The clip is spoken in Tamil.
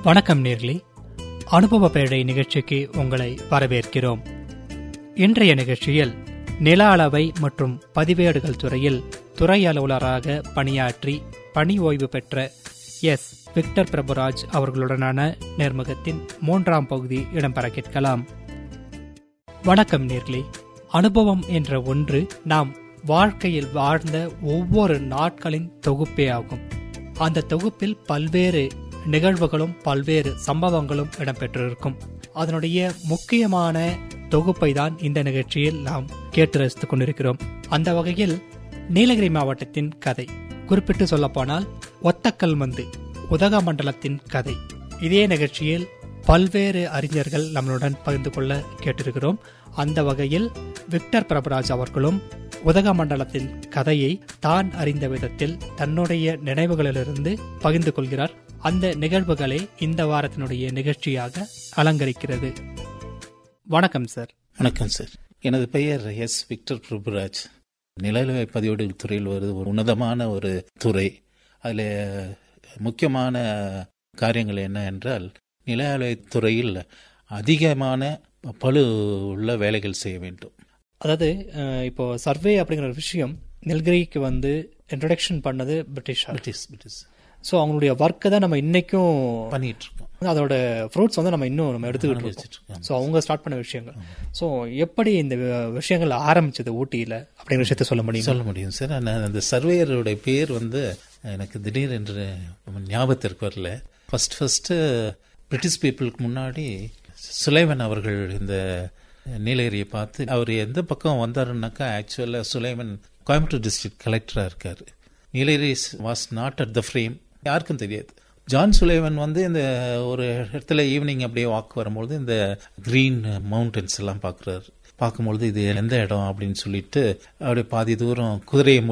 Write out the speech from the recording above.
வணக்கம் நேர்களே அனுபவ பேழை நிகழ்ச்சிக்கு உங்களை வரவேற்கிறோம் இன்றைய நிகழ்ச்சியில் நில அளவை மற்றும் பதிவேடுகள் துறையில் துறை அலுவலராக பணியாற்றி பணி ஓய்வு பெற்ற எஸ் விக்டர் பிரபுராஜ் அவர்களுடனான நேர்முகத்தின் மூன்றாம் பகுதி இடம்பெற கேட்கலாம் வணக்கம் நேர்களே அனுபவம் என்ற ஒன்று நாம் வாழ்க்கையில் வாழ்ந்த ஒவ்வொரு நாட்களின் தொகுப்பே ஆகும் அந்த தொகுப்பில் பல்வேறு நிகழ்வுகளும் பல்வேறு சம்பவங்களும் இடம்பெற்றிருக்கும் அதனுடைய முக்கியமான தொகுப்பை தான் இந்த நிகழ்ச்சியில் நாம் கேட்டு ரசித்துக் கொண்டிருக்கிறோம் அந்த வகையில் நீலகிரி மாவட்டத்தின் கதை குறிப்பிட்டு சொல்லப்போனால் ஒத்தக்கல் மந்து உதகமண்டலத்தின் கதை இதே நிகழ்ச்சியில் பல்வேறு அறிஞர்கள் நம்மளுடன் பகிர்ந்து கொள்ள கேட்டிருக்கிறோம் அந்த வகையில் விக்டர் பிரபுராஜ் அவர்களும் உதகமண்டலத்தின் கதையை தான் அறிந்த விதத்தில் தன்னுடைய நினைவுகளிலிருந்து பகிர்ந்து கொள்கிறார் அந்த நிகழ்வுகளை இந்த வாரத்தினுடைய நிகழ்ச்சியாக அலங்கரிக்கிறது வணக்கம் சார் வணக்கம் சார் எனது பெயர் எஸ் விக்டர் பிரபுராஜ் நிலநிலை பதிவேடுகள் துறையில் ஒரு ஒரு உன்னதமான ஒரு துறை அதில் முக்கியமான காரியங்கள் என்ன என்றால் நில துறையில் அதிகமான பழு உள்ள வேலைகள் செய்ய வேண்டும் அதாவது அஹ், இப்போ சர்வே அப்படிங்கிற ஒரு விஷயம் நெல்கிரிக்கு வந்து இன்ட்ரடக்ஷன் பண்ணது பிரிட்டிஷார் பிரிட்டிஷ் பிரிட்டிஷ் ஸோ அவங்களுடைய ஒர்க்கை தான் நம்ம இன்னைக்கும் பண்ணிட்டு இருக்கோம் அதோட ஃப்ரூட்ஸ் வந்து நம்ம இன்னும் நம்ம எடுத்துக்கிட்டு இருக்கோம் வச்சிட்டு இருக்கோம். ஸோ அவங்க ஸ்டார்ட் பண்ண விஷயங்கள் ஸோ எப்படி இந்த வி- விஷயங்கள் ஆரம்பிச்சது ஊட்டியில் அப்படிங்கிற விஷயத்த சொல்ல முடியும் சொல்ல முடியும் சார் நான் அந்த சர்வேயருடைய பேர் வந்து எனக்கு திடீர் என்று ஞாபகத்திற்கு வரல ஃபர்ஸ்ட் ஃபர்ஸ்ட் பிரிட்டிஷ் பீப்புளுக்கு முன்னாடி சுலைமன் அவர்கள் இந்த நீலகிரியை பார்த்து அவர் எந்த பக்கம் வந்தாருன்னாக்கா ஆக்சுவலாக சுலைமன் கோயம்புத்தூர் டிஸ்ட்ரிக்ட் கலெக்டராக இருக்கார் Nilgiri was not at the frame யாருக்கும் தெரியாது ஜான் சுலைவன் வந்து இந்த ஒரு இடத்துல ஈவினிங் அப்படியே வாக் வரும்பொழுது இந்த கிரீன் மவுண்டன்ஸ் எல்லாம் பார்க்குறாரு பார்க்கும்பொழுது இது எந்த இடம் அப்படின்னு சொல்லிட்டு அப்படியே பாதி தூரம் குதிரையை